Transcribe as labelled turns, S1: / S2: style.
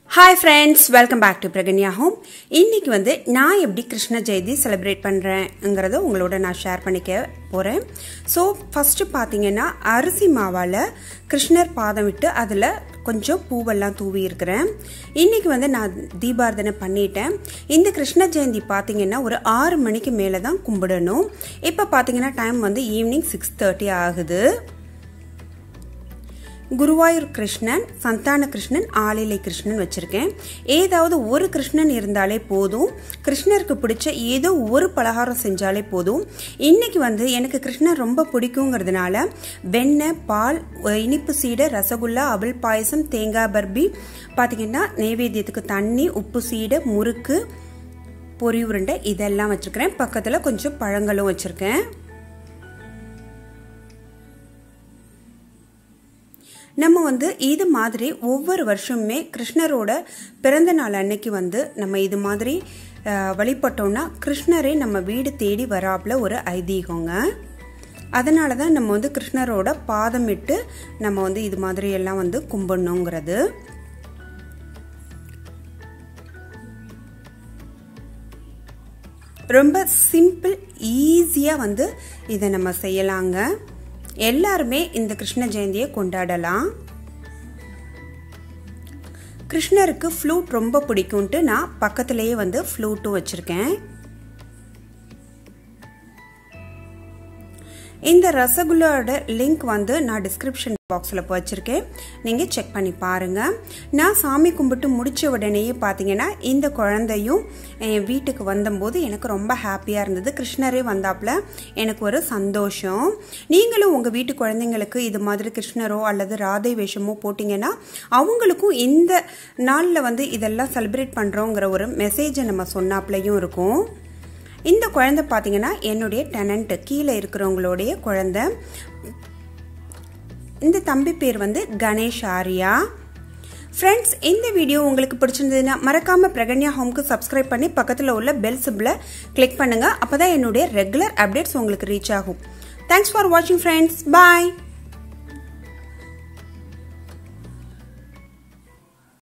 S1: hi friends welcome back to Pragnya home இன்னைக்கு வந்து நான் எப்படி கிருஷ்ண ஜெயந்தி செலிப்ரேட் பண்ணுறேங்கிறத உங்களோட நான் ஷேர் பண்ணிக்க போகிறேன் ஸோ ஃபஸ்ட்டு பார்த்தீங்கன்னா அரிசி மாவால் கிருஷ்ணர் பாதம் விட்டு அதில் கொஞ்சம் பூவெல்லாம் தூவி இருக்கிறேன் இன்னைக்கு வந்து நான் தீபார்த்தனை பண்ணிட்டேன் இந்த கிருஷ்ண ஜெயந்தி பார்த்தீங்கன்னா ஒரு ஆறு மணிக்கு மேலே தான் கும்பிடணும் இப்போ பார்த்தீங்கன்னா டைம் வந்து ஈவினிங் சிக்ஸ் தேர்ட்டி ஆகுது குருவாயூர் கிருஷ்ணன் சந்தான கிருஷ்ணன் ஆளிலை கிருஷ்ணன் வச்சிருக்கேன் ஏதாவது ஒரு கிருஷ்ணன் இருந்தாலே போதும் கிருஷ்ணருக்கு பிடிச்ச ஏதோ ஒரு பலகாரம் செஞ்சாலே போதும் இன்னைக்கு வந்து எனக்கு கிருஷ்ணர் ரொம்ப பிடிக்குங்கிறதுனால வெண்ணெய் பால் இனிப்பு சீடை ரசகுல்லா அவல் பாயசம் தேங்காய் பர்பி பார்த்தீங்கன்னா நைவேத்தியத்துக்கு தண்ணி உப்பு சீடை முறுக்கு பொரி உருண்டை இதெல்லாம் வச்சுருக்கிறேன் பக்கத்தில் கொஞ்சம் பழங்களும் வச்சுருக்கேன் நம்ம வந்து இது மாதிரி ஒவ்வொரு வருஷமுமே கிருஷ்ணரோட பிறந்த நாள் அன்னைக்கு வந்து நம்ம இது மாதிரி வழிபட்டோம்னா கிருஷ்ணரே நம்ம வீடு தேடி வராப்புல ஒரு ஐதீகங்க அதனால தான் நம்ம வந்து கிருஷ்ணரோட பாதம் இட்டு நம்ம வந்து இது மாதிரி எல்லாம் வந்து கும்பிடணுங்கிறது ரொம்ப சிம்பிள் ஈஸியாக வந்து இதை நம்ம செய்யலாங்க எல்லாருமே இந்த கிருஷ்ண ஜெயந்தியை கொண்டாடலாம் கிருஷ்ணருக்கு ஃப்ளூட் ரொம்ப பிடிக்கும்ட்டு நான் பக்கத்துலேயே வந்து ஃப்ளூட்டும் வச்சுருக்கேன் இந்த ரசகுல்லாவோட லிங்க் வந்து நான் டிஸ்கிரிப்ஷன் பாக்ஸில் வச்சுருக்கேன் நீங்கள் செக் பண்ணி பாருங்கள் நான் சாமி கும்பிட்டு முடித்த உடனேயே பார்த்தீங்கன்னா இந்த குழந்தையும் என் வீட்டுக்கு வந்தபோது எனக்கு ரொம்ப ஹாப்பியாக இருந்தது கிருஷ்ணரே வந்தாப்புல எனக்கு ஒரு சந்தோஷம் நீங்களும் உங்கள் வீட்டு குழந்தைங்களுக்கு இது மாதிரி கிருஷ்ணரோ அல்லது ராதை வேஷமோ போட்டிங்கன்னா அவங்களுக்கும் இந்த நாளில் வந்து இதெல்லாம் செலிப்ரேட் பண்ணுறோங்கிற ஒரு மெசேஜை நம்ம சொன்னாப்லையும் இருக்கும் இந்த குழந்தை பார்த்தீங்கன்னா என்னுடைய டெனண்ட் கீழே இருக்கிறவங்களுடைய குழந்தை இந்த தம்பி பேர் வந்து கணேஷ் ஆரியா ஃப்ரெண்ட்ஸ் இந்த வீடியோ உங்களுக்கு பிடிச்சிருந்ததுன்னா மறக்காம பிரகன்யா ஹோம்க்கு சப்ஸ்கிரைப் பண்ணி பக்கத்தில் உள்ள பெல் சிம்பிளை கிளிக் பண்ணுங்க அப்பதான் என்னுடைய ரெகுலர் அப்டேட்ஸ் உங்களுக்கு ரீச் ஆகும் தேங்க்ஸ் ஃபார் வாட்சிங் ஃப்ரெண்ட்ஸ் பாய்